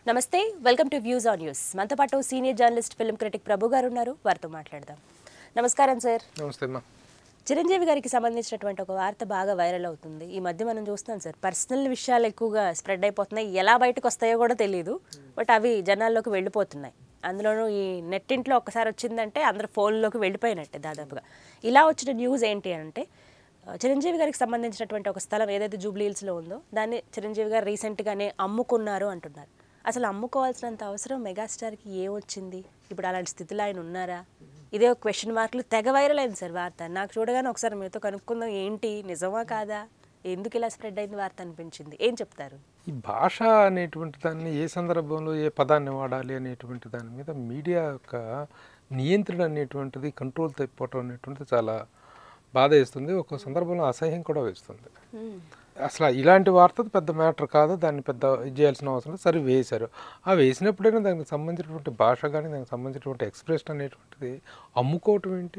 నమస్తే welcome to views on news మనతో పాటు senior journalist film critic Prabhu garu ఉన్నారు వారితో మాట్లాడదాం నమస్కారం సార్ నమస్తే అమ్మా చిరంజీవి గారికి సంబంధించినటువంటి ఒక వార్త బాగా వైరల్ అవుతుంది ఈ మధ్య మనం చూస్తున్నాం సార్ పర్సనల్ విషయాలు ఎక్కువగా స్ప్రెడ్ అయిపోతున్నాయి ఎలా బయటకు వస్తాయో కూడా తెలియదు బట్ అవి జనాల్లోకి వెళ్ళిపోతున్నాయి అందులోనూ ఈ నెట్టింట్లో ఒక్కసారి వచ్చిందంటే అందరు ఫోన్లోకి వెళ్ళిపోయినట్టే దాదాపుగా ఇలా వచ్చిన న్యూస్ ఏంటి అంటే ఆ, చిరంజీవి గారికి సంబంధించినటువంటి ఒక స్థలం ఏదైతే జూబ్లీ హిల్స్లో ఉందో దాన్ని చిరంజీవి గారు రీసెంట్గానే అమ్ముకున్నారు అంటున్నారు అసలు అమ్ముకోవాల్సినంత అవసరం మెగాస్టార్కి ఏమొచ్చింది ఇప్పుడు అలాంటి స్థితిలో ఆయన ఉన్నారా ఇదే ఒక క్వశ్చన్ మార్కులు తెగ వైరల్ అయింది సార్ వార్త నాకు చూడగానే ఒకసారి మీతో కనుక్కుందాం ఏంటి నిజమా కాదా ఎందుకు ఇలా స్ప్రెడ్ అయింది వార్త అనిపించింది ఏం చెప్తారు ఈ భాష అనేటువంటి దాన్ని ఏ సందర్భంలో ఏ పదాన్ని వాడాలి అనేటువంటి దాని మీద మీడియా యొక్క నియంత్రణ అనేటువంటిది కంట్రోల్ తప్పిపోవటం అనేటువంటిది చాలా బాధ వేస్తుంది ఒక సందర్భంలో అసహ్యం కూడా వేస్తుంది అసలు ఇలాంటి వార్త పెద్ద మ్యాటర్ కాదు దాన్ని పెద్ద ఇది చేయాల్సిన అవసరం లేదు సరే వేశారు ఆ వేసినప్పుడైనా దానికి సంబంధించినటువంటి భాష కానీ దానికి సంబంధించినటువంటి ఎక్స్ప్రెషన్ అనేటువంటిది అమ్ముకోవటం ఏంటి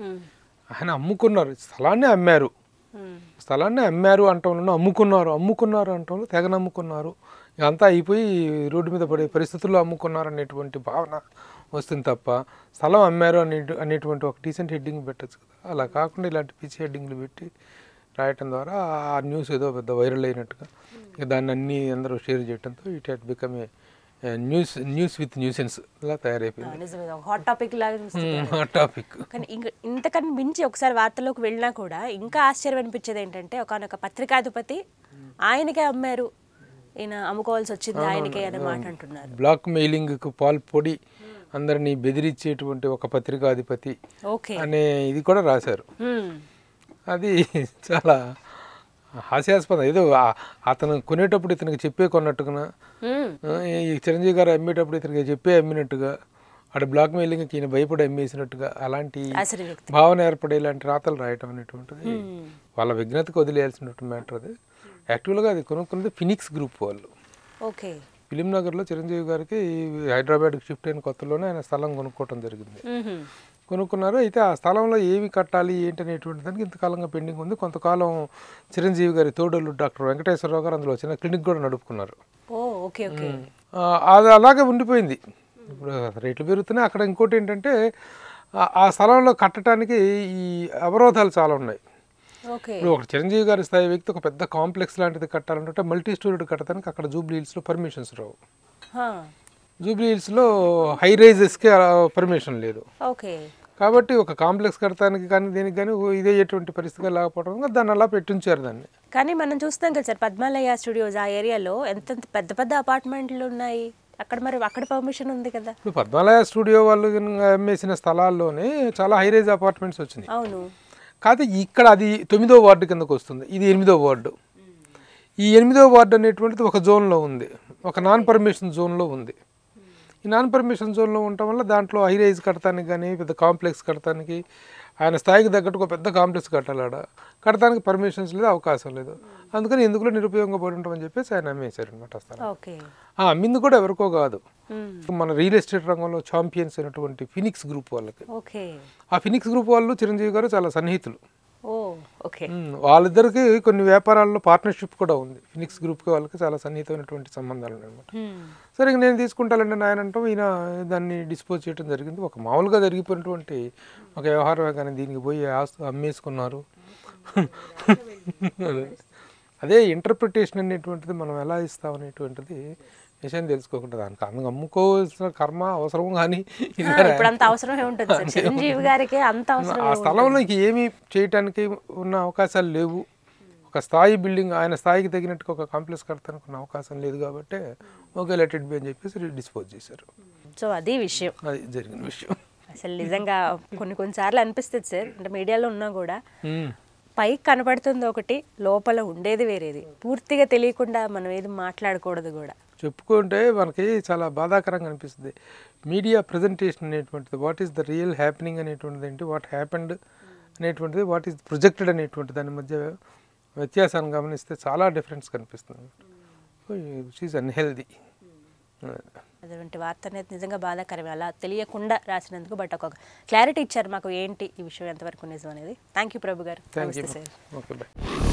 ఆయన అమ్ముకున్నారు స్థలాన్ని అమ్మారు స్థలాన్ని అమ్మారు అంటంలో అమ్ముకున్నారు అమ్ముకున్నారు అంటంలో తెగ నమ్ముకున్నారు ఇదంతా అయిపోయి రోడ్డు మీద పడే పరిస్థితుల్లో అమ్ముకున్నారు అనేటువంటి భావన వస్తుంది తప్ప స్థలం అమ్మారు అనే అనేటువంటి ఒక డీసెంట్ హెడ్డింగ్ పెట్టచ్చు కదా అలా కాకుండా ఇలాంటి పిచ్చి హెడ్డింగ్లు పెట్టి రాయటం ద్వారా ఆ న్యూస్ ఏదో పెద్ద వైరల్ అయినట్టుగా ఇక దాన్ని అన్ని అందరూ షేర్ చేయడంతో it had become a news news with nuisance ఇలా తయారైపోయింది నిజమే హాట్ టాపిక్ లాగా చూస్తుంది టాపిక్ కానీ ఇంక ఇంతకన్నా మించి ఒకసారి వార్తలోకి వెళ్ళినా కూడా ఇంకా ఆశ్చర్యం అనిపించేది ఏంటంటే ఒకనొక పత్రికాధిపతి ఆయనకే అమ్మారు ఈయన అమ్ముకోవాల్సి వచ్చింది ఆయనకే అనే మాట అంటున్నారు బ్లాక్ మెయిలింగ్కు పాల్పొడి అందరినీ బెదిరించేటువంటి ఒక పత్రికాధిపతి ఓకే అనే ఇది కూడా రాశారు అది చాలా హాస్యాస్పదం ఏదో ఆ- అతను కొనేటప్పుడు ఇతనికి చెప్పే కొన్నట్టుగా ఆ, ఈ చిరంజీవి గారు అమ్మేటప్పుడు ఇతనికి చెప్పే అమ్మినట్టుగా అక్కడ బ్లాక్ మెయిలింగ్కి ఈయన భయపడి అమ్మేసినట్టుగా అలాంటి అసలు వ్యక్తి భావన ఏర్పడే ఇలాంటి రాతలు రాయటం అనేటువంటిది వాళ్ళ విజ్ఞతకు వదిలేయాల్సినటువంటి మ్యాటర్ అది యాక్చువల్గా అది కొనుక్కున్నది ఫినిక్స్ గ్రూప్ వాళ్ళు ఓకే ఫిలిం నగర్లో చిరంజీవి గారికి హైదరాబాద్కి షిఫ్ట్ అయిన కొత్తలోనే ఆయన స్థలం కొనుక్కోవటం జరిగింది మ్మ్హ్మ్. కొనుక్కున్నారు అయితే ఆ స్థలంలో ఏమి కట్టాలి ఏంటి అనేటువంటి దానికి ఇంతకాలంగా పెండింగ్ ఉంది కొంతకాలం చిరంజీవి గారి తోడలు డాక్టర్ వెంకటేశ్వరరావు గారు అందులో చిన్న క్లినిక్ కూడా నడుపుకున్నారు ఓ ఓకే ఓకే ఆ, అది అలాగే ఉండిపోయింది ఇప్పుడు రేట్లు పెరుగుతున్నాయి అక్కడ ఇంకోటి ఏంటంటే ఆ- ఆ స్థలంలో కట్టడానికి ఈ అవరోధాలు చాలా ఉన్నాయి ఓకే ఇప్పుడు ఒక చిరంజీవి గారి స్థాయి వ్యక్తి ఒక పెద్ద కాంప్లెక్స్ లాంటిది కట్టాలంటే మల్టీ స్టోరీడ్ కట్టడానికి అక్కడ జూబ్లీ హిల్స్లో పర్మిషన్స్ రావు హా. జూబ్లీ హిల్స్లో హై రైజెస్కి పర్మిషన్ లేదు ఓకే కాబట్టి ఒక కాంప్లెక్స్ కడతానికి కానీ దీనికి కానీ ఇదే ఎటువంటి పరిస్థితిగా లేకపోవడం వల్ల దాన్ని అలా పెట్టించారు దాన్ని కానీ మనం చూస్తాం కదా సార్ పద్మాలయ స్టూడియోస్ ఆ ఏరియాలో ఎంత పెద్ద పెద్ద అపార్ట్మెంట్లు ఉన్నాయి అక్కడ మరి అక్కడ పర్మిషన్ ఉంది కదా ఇప్పుడు పద్మాలయ స్టూడియో వాళ్ళు గనుక అమ్మేసిన స్థలాల్లోనే చాలా హై రైజ్ అపార్ట్మెంట్స్ వచ్చినాయి అవును కాకపోతే ఇక్కడ అది తొమ్మిదో వార్డు కిందకు వస్తుంది ఇది ఎనిమిదో వార్డు ఈ ఎనిమిదో వార్డు అనేటువంటిది ఒక జోన్లో ఉంది ఒక నాన్ పర్మిషన్ జోన్లో ఉంది ఈ నాన్ పర్మిషన్ జోన్లో ఉండటం వల్ల దాంట్లో హై రైజ్ కడతానికి కానీ పెద్ద కాంప్లెక్స్ కడతానికి ఆయన స్థాయికి తగ్గట్టు ఒక పెద్ద కాంప్లెక్స్ కట్టాలాడ కడతానికి పర్మిషన్స్ లేదు అవకాశం లేదు అందుకని ఎందుకులో నిరుపయోగపడి ఉంటామని చెప్పేసి ఆయన అమ్మేశారు అనమాట స్థలం ఓకే ఆ అమ్మింది కూడా ఎవరికో కాదు మ్మ్. మన రియల్ ఎస్టేట్ రంగంలో ఛాంపియన్స్ అయినటువంటి ఫినిక్స్ గ్రూప్ వాళ్ళకి ఓకే ఆ ఫినిక్స్ గ్రూప్ వాళ్ళు చిరంజీవి గారు చాలా సన్నిహితులు ఓ ఓకే మ్మ్. వాళ్ళిద్దరికి కొన్ని వ్యాపారాల్లో పార్ట్నర్షిప్ కూడా ఉంది ఫినిక్స్ గ్రూప్కి వాళ్ళకి చాలా సన్నిహితమైనటువంటి సంబంధాలు అనమాట మ్మ్. సరే ఇంక నేను తీసుకుంటానండి నాయన అంటాం ఈయన దాన్ని డిస్పోజ్ చేయడం జరిగింది ఒక మామూలుగా జరిగిపోయినటువంటి ఒక వ్యవహారమే కానీ దీనికి పోయి ఆస్తు అమ్మేసుకున్నారు అదే. అదే ఇంటర్ప్రిటేషన్ అనేటువంటిది మనం ఎలా ఇస్తాం అనేటువంటిది విషయం తెలుసుకోకుండా దానికి అందుకు అమ్ముకోవాల్సిన కర్మ అవసరం కానీ ఆ, ఇప్పుడు అంత అవసరమే ఉంటుంది సార్ చిరంజీవి గారికి అంత అవసరం ఆ స్థలంలో ఇంక ఏమీ చేయటానికి ఉన్న అవకాశాలు లేవు ఒక స్థాయి బిల్డింగ్ ఆయన స్థాయికి తగినట్టుగా ఒక కాంప్లెక్స్ కడతానికి ఉన్న అవకాశం లేదు కాబట్టి ఓకే లెట్ ఇట్ బి అని చెప్పేసి డిస్పోజ్ చేశారు సో అది విషయం అది జరిగిన విషయం అసలు నిజంగా కొన్ని కొన్నిసార్లు అనిపిస్తుంది సార్ అంటే మీడియాలో ఉన్నా కూడా మ్మ్. పైకి కనపడుతుంది ఒకటి లోపల ఉండేది వేరేది పూర్తిగా తెలియకుండా మనం ఏది మాట్లాడకూడదు కూడా చెప్పుకుంటే మనకి చాలా బాధాకరంగా అనిపిస్తుంది మీడియా ప్రజెంటేషన్ అనేటువంటిది what is the real happening అనేటువంటిది ఏంటి వాట్ హ్యాపెండ్ అనేటువంటిది వాట్ ఈస్ ప్రొజెక్టెడ్ అనేటువంటి దాని మధ్య వ్యత్యాసాన్ని గమనిస్తే చాలా డిఫరెన్స్ కనిపిస్తుంది విచ్ ఈజ్ అన్హెల్దీ అటువంటి వార్త అనేది నిజంగా బాధాకరమే అలా తెలియకుండా రాసినందుకు బట్ ఒక క్లారిటీ ఇచ్చారు మాకు ఏంటి ఈ విషయం ఎంతవరకు నిజం అనేది thank you Prabhu garu thank you నమస్తే సార్ ఓకే బాయ్